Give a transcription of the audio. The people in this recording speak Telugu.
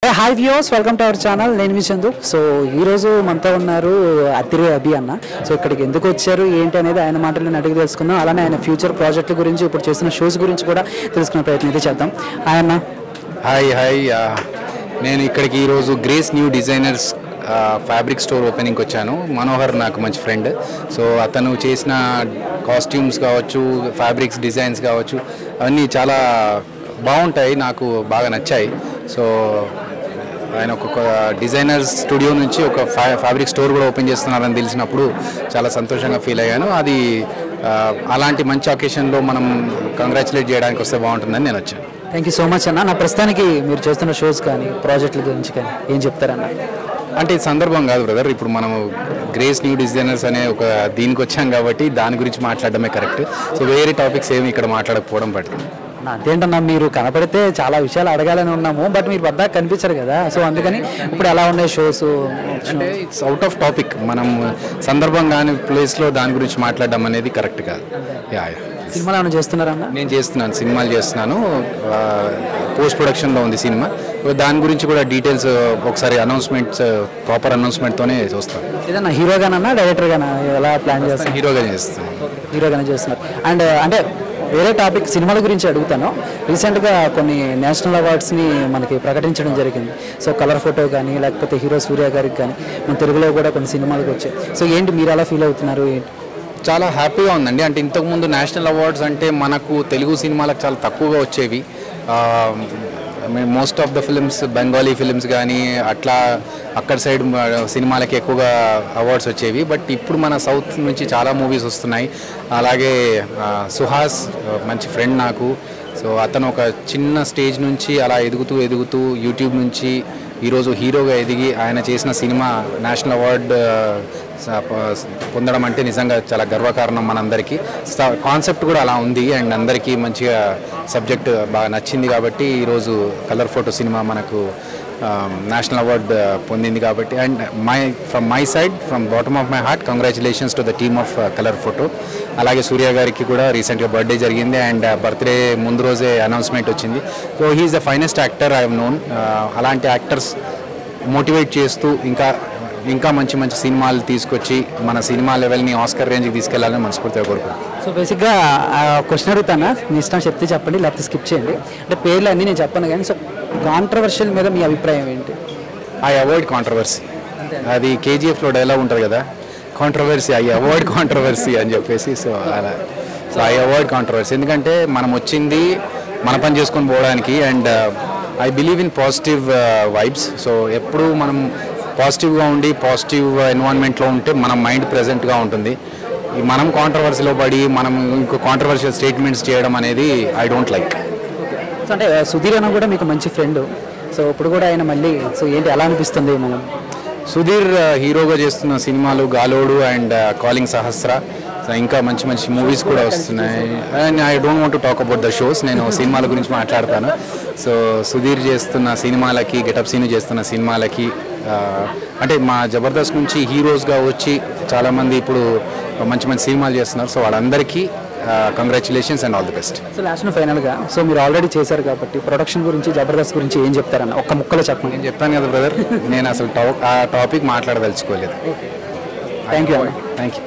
hey hi views welcome to our channel నేను మీ చందు సో ఈరోజు మనతో ఉన్నారు అత్తిరే అభి అన్న సో ఇక్కడికి ఎందుకు వచ్చారు ఏంటి అనేది ఆయన మాటలు నేను అడిగి తెలుసుకుందాం అలానే ఆయన ఫ్యూచర్ ప్రాజెక్టుల గురించి ఇప్పుడు చేస్తున్న షోస్ గురించి కూడా తెలుసుకునే ప్రయత్నం అయితే చేద్దాం ఆయన హాయ్ హాయ్ ఆ, నేను ఇక్కడికి ఈరోజు Grace New Designers fabric store ఓపెనింగ్కి వచ్చాను మనోహర్ నాకు మంచి ఫ్రెండ్ సో అతను చేసిన కాస్ట్యూమ్స్ కావచ్చు ఫ్యాబ్రిక్స్ డిజైన్స్ కావచ్చు అవన్నీ చాలా బాగుంటాయి నాకు బాగా నచ్చాయి సో ఆయన ఒక డిజైనర్స్ స్టూడియో నుంచి ఒక ఫ్యా ఫ్యాబ్రిక్ స్టోర్ కూడా ఓపెన్ చేస్తున్నారని తెలిసినప్పుడు చాలా సంతోషంగా ఫీల్ అయ్యాను అది ఆ, అలాంటి మంచి అకేషన్లో మనం కంగ్రాచులేట్ చేయడానికి వస్తే బాగుంటుందని నేను వచ్చాను థ్యాంక్ యూ సో మచ్ అన్న నా ప్రస్తుతానికి మీరు చేస్తున్న షోస్ కానీ ప్రాజెక్టుల గురించి కానీ ఏం చెప్తారన్న అంటే ఇది సందర్భం కాదు బ్రదర్ ఇప్పుడు మనం గ్రేస్ న్యూ డిజైనర్స్ అనే ఒక దీనికి వచ్చాం కాబట్టి దాని గురించి మాట్లాడడమే కరెక్ట్ సో వేరే టాపిక్స్ ఏమి ఇక్కడ మాట్లాడకపోవడం పడుతుంది నా అదేంటన్నా మీరు కనపడితే చాలా విషయాలు అడగాలని ఉన్నాము బట్ మీరు పద్దాక కనిపించరు కదా సో అందుకని ఇప్పుడు ఎలా ఉన్నాయి షోస్ అంటే ఇట్స్ అవుట్ ఆఫ్ టాపిక్ మనం సందర్భం కాని ప్లేస్లో దాని గురించి మాట్లాడడం అనేది కరెక్ట్ కాదు యా యా సినిమాలు ఏమైనా చేస్తున్నారన్న నేను చేస్తున్నాను సినిమాలు చేస్తున్నాను పోస్ట్ ప్రొడక్షన్లో ఉంది సినిమా దాని గురించి కూడా డీటెయిల్స్ ఒకసారి అనౌన్స్మెంట్స్ ప్రాపర్ అనౌన్స్మెంట్తోనే చూస్తాను ఏదన్నా హీరోగానన్నా డైరెక్టర్గానా ఎలా ప్లాన్ చేస్తారు హీరోగా చేస్తున్నాను హీరోగానే చేస్తున్నారు అండ్ అంటే వేరే టాపిక్ సినిమాల గురించి అడుగుతాను రీసెంట్గా కొన్ని నేషనల్ అవార్డ్స్ని మనకి ప్రకటించడం జరిగింది సో కలర్ ఫోటో కానీ లేకపోతే హీరో సూర్య గారికి కానీ మన తెలుగులో కూడా కొన్ని సినిమాలకు వచ్చాయి సో ఏంటి మీరు ఎలా ఫీల్ అవుతున్నారు ఏంటి చాలా హ్యాపీగా ఉందండి అంటే ఇంతకుముందు నేషనల్ అవార్డ్స్ అంటే మనకు తెలుగు సినిమాలకు చాలా తక్కువగా వచ్చేవి most of the films Bengali films కానీ అట్లా అక్కడ సైడ్ సినిమాలకి ఎక్కువగా అవార్డ్స్ వచ్చేవి బట్ ఇప్పుడు మన సౌత్ నుంచి చాలా మూవీస్ వస్తున్నాయి అలాగే ఆ, సుహాస్ ఆ, మంచి ఫ్రెండ్ నాకు సో అతను ఒక చిన్న స్టేజ్ నుంచి అలా ఎదుగుతూ ఎదుగుతూ యూట్యూబ్ నుంచి ఈరోజు హీరోగా ఎదిగి ఆయన చేసిన సినిమా నేషనల్ అవార్డ్ స- ప- పొందడం అంటే నిజంగా చాలా గర్వకారణం మనందరికీ కాన్సెప్ట్ కూడా అలా ఉంది అండ్ అందరికీ మంచిగా సబ్జెక్ట్ బాగా నచ్చింది కాబట్టి ఈరోజు కలర్ ఫోటో సినిమా మనకు నేషనల్ అవార్డ్ పొందింది కాబట్టి and my from my side from bottom of my heart congratulations to the team of colour photo అలాగే సూర్య గారికి కూడా రీసెంట్గా బర్త్డే జరిగింది అండ్ బర్త్డే ముందు రోజే అనౌన్స్మెంట్ వచ్చింది so he is the finest actor I known అలాంటి యాక్టర్స్ మోటివేట్ చేస్తూ ఇంకా ఇంకా మంచి మంచి సినిమాలు తీసుకొచ్చి మన సినిమా లెవెల్ని ఆస్కర్ రేంజ్కి తీసుకెళ్లాలని మనస్ఫూర్తిగా కోరుకుంటున్నాను సో బేసిక్గా క్వశ్చన్ అడుగుతానా మీ ఇష్టం చెప్తే చెప్పండి లేకపోతే స్కిప్ చేయండి అంటే పేర్లు అన్నీ నేను చెప్పను కానీ సో కాంట్రవర్షియల్ మీద మీ అభిప్రాయం ఏంటి ఐ అవాయిడ్ కాంట్రవర్సీ అది కేజీఎఫ్లో డైలాగ్ ఉంటుంది కదా కాంట్రవర్సీ ఐ అవాయిడ్ కాంట్రవర్సీ అని చెప్పేసి సో అలా సో ఐ అవాయిడ్ కాంట్రవర్సీ ఎందుకంటే మనం వచ్చింది మన పని చేసుకొని పోవడానికి and I believe in positive vibes so ఎప్పుడు మనం పాజిటివ్గా ఉండి పాజిటివ్ ఎన్వైర్న్మెంట్లో ఉంటే మన మైండ్ ప్రెజెంట్గా ఉంటుంది ఈ మనం కాంట్రవర్సీలో పడి మనం ఇంకో కాంట్రవర్షియల్ స్టేట్మెంట్స్ చేయడం అనేది ఐ డోంట్ లైక్ సో అంటే సుధీర్ అన్న కూడా మీకు మంచి ఫ్రెండ్ సో ఇప్పుడు కూడా ఆయన మళ్ళీ సో ఏంటి ఎలా అనిపిస్తుంది మనం సుధీర్ ఆ, హీరోగా చేస్తున్న సినిమాలు గాలోడు అండ్ ఆ, కాలింగ్ సహస్ర సో ఇంకా మంచి మంచి మూవీస్ కూడా వస్తున్నాయి and I don't want to talk about the shows నేను సినిమాల గురించి మాట్లాడతాను సో సుధీర్ చేస్తున్న సినిమాలకి గెటప్ సీన్ చేస్తున్న సినిమాలకి ఆ, అంటే మా జబర్దస్త్ నుంచి హీరోస్గా వచ్చి చాలామంది ఇప్పుడు మంచి మంచి సినిమాలు చేస్తున్నారు సో వాళ్ళందరికీ congratulations and all the best so last ఫైనల్గా సో మీరు ఆల్రెడీ చేశారు కాబట్టి ప్రొడక్షన్ గురించి జబర్దస్త్ గురించి ఏం చెప్తారన్న ఒక్క ముక్కలో చెప్పండి నేను చెప్పాను కదా బ్రదర్ నేను అసలు టాప్ ఆ టాపిక్ మాట్లాడదలుచుకోలేదు థ్యాంక్ యూ అన్న థ్యాంక్ యూ